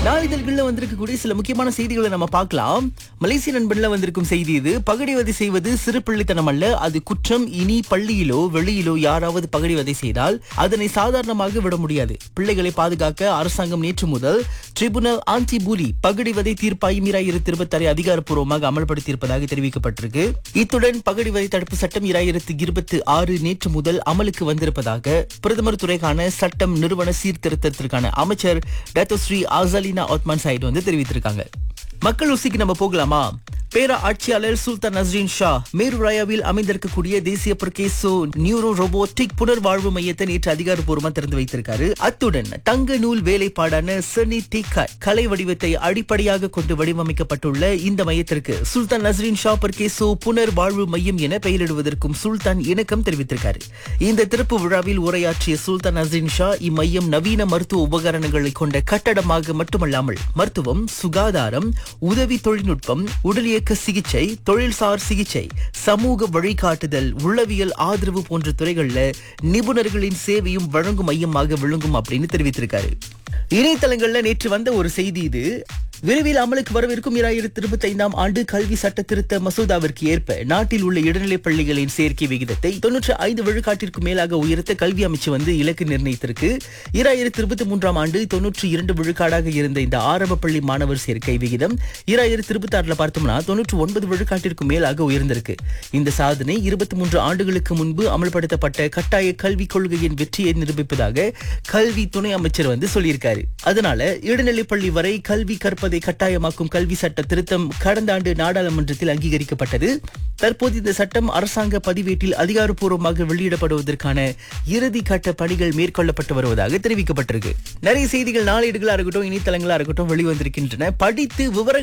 நாளிதழ்கள்ல வந்திருக்கக்கூடிய சில முக்கியமான செய்திகளை நம்ம பார்க்கலாம் மலேசிய நண்பன்ல வந்திருக்கும் செய்தி இது பகடிவதை செய்வது சிறு பிள்ளைத்தனம் அல்ல அது குற்றம் இனி பள்ளியிலோ வெளியிலோ யாராவது பகடிவதை செய்தால் அதனை சாதாரணமாக விட முடியாது பிள்ளைகளை பாதுகாக்க அரசாங்கம் நேற்று முதல் ட்ரிபுனல் ஆன்டி பூலி பகடிவதை தீர்ப்பாய் இராயிரத்தி இருபத்தாறு அதிகாரப்பூர்வமாக அமல்படுத்தியிருப்பதாக தெரிவிக்கப்பட்டிருக்கு இத்துடன் பகடிவதை தடுப்பு சட்டம் இராயிரத்தி இருபத்தி ஆறு நேற்று முதல் அமலுக்கு வந்திருப்பதாக பிரதமர் துறைக்கான சட்டம் நிறுவன சீர்திருத்தத்திற்கான அமைச்சர் டத்தோஸ்ரீ அசலினா ஒத்மான் சைடு வந்து தெரிவித்திருக்காங்க மக்கள் ருசிக்கு நம்ம போகலாமா பேரா ஆட்சியாளர் சுல்தான் நஸ்ரீன் ஷா மேரு ராயாவில் அமைந்திருக்கக்கூடிய தேசிய பிரகேசோ நியூரோ ரோபோட்டிக் புனர்வாழ்வு மையத்தை நேற்று அதிகாரப்பூர்வமா திறந்து வைத்திருக்காரு அத்துடன் தங்க நூல் வேலைப்பாடான சனி டிகாட் கலை வடிவத்தை அடிப்படையாக கொண்டு வடிவமைக்கப்பட்டுள்ள இந்த மையத்திற்கு சுல்தான் நஸ்ரீன் ஷா பர்கேசோ புனர்வாழ்வு மையம் என பெயரிடுவதற்கும் சுல்தான் இணக்கம் தெரிவித்திருக்காரு இந்த திறப்பு விழாவில் உரையாற்றிய சுல்தான் நஸ்ரீன் ஷா இம்மையம் நவீன மருத்துவ உபகரணங்களை கொண்ட கட்டடமாக மட்டுமல்லாமல் மருத்துவம் சுகாதாரம் உதவி தொழில்நுட்பம் உடலியக்க சிகிச்சை தொழில்சார் சிகிச்சை சமூக வழிகாட்டுதல் உளவியல் ஆதரவு போன்ற துறைகள்ல நிபுணர்களின் சேவையும் வழங்கும் மையமாக விளங்கும் அப்படின்னு தெரிவித்திருக்காரு இணையதளங்கள்ல நேற்று வந்த ஒரு செய்தி இது விரைவில் அமலுக்கு வரவிருக்கும் இராயிரத்தி இருபத்தி ஐந்தாம் ஆண்டு கல்வி சட்ட திருத்த மசோதாவிற்கு ஏற்ப நாட்டில் உள்ள இடைநிலைப் பள்ளிகளின் சேர்க்கை விகிதத்தை தொன்னூற்றி ஐந்து விழுக்காட்டிற்கு மேலாக உயர்த்த கல்வி அமைச்சு வந்து இலக்கு நிர்ணயித்திருக்கு இராயிரத்தி இருபத்தி மூன்றாம் ஆண்டு தொன்னூற்றி இரண்டு விழுக்காடாக இருந்த இந்த ஆரம்ப பள்ளி மாணவர் சேர்க்கை விகிதம் இராயிரத்தி இருபத்தி ஆறுல பார்த்தோம்னா தொன்னூற்றி ஒன்பது விழுக்காட்டிற்கு மேலாக உயர்ந்திருக்கு இந்த சாதனை இருபத்தி மூன்று ஆண்டுகளுக்கு முன்பு அமல்படுத்தப்பட்ட கட்டாய கல்விக் கொள்கையின் வெற்றியை நிரூபிப்பதாக கல்வி துணை அமைச்சர் வந்து சொல்லியிருக்காரு அதனால இடைநிலைப் பள்ளி வரை கல்வி கற்பதை கட்டாயமாக்கும் கல்வி சட்ட திருத்தம் கடந்த ஆண்டு நாடாளுமன்றத்தில் அங்கீகரிக்கப்பட்டது தற்போது இந்த சட்டம் அரசாங்க பதிவேட்டில் அதிகாரப்பூர்வமாக வெளியிடப்படுவதற்கான இறுதி கட்ட பணிகள் மேற்கொள்ளப்பட்டு வருவதாக தெரிவிக்கப்பட்டிருக்கு நிறைய செய்திகள் நாளேடுகளா இருக்கட்டும் இணையதளங்களா இருக்கட்டும் வெளிவந்திருக்கின்றன படித்து விவர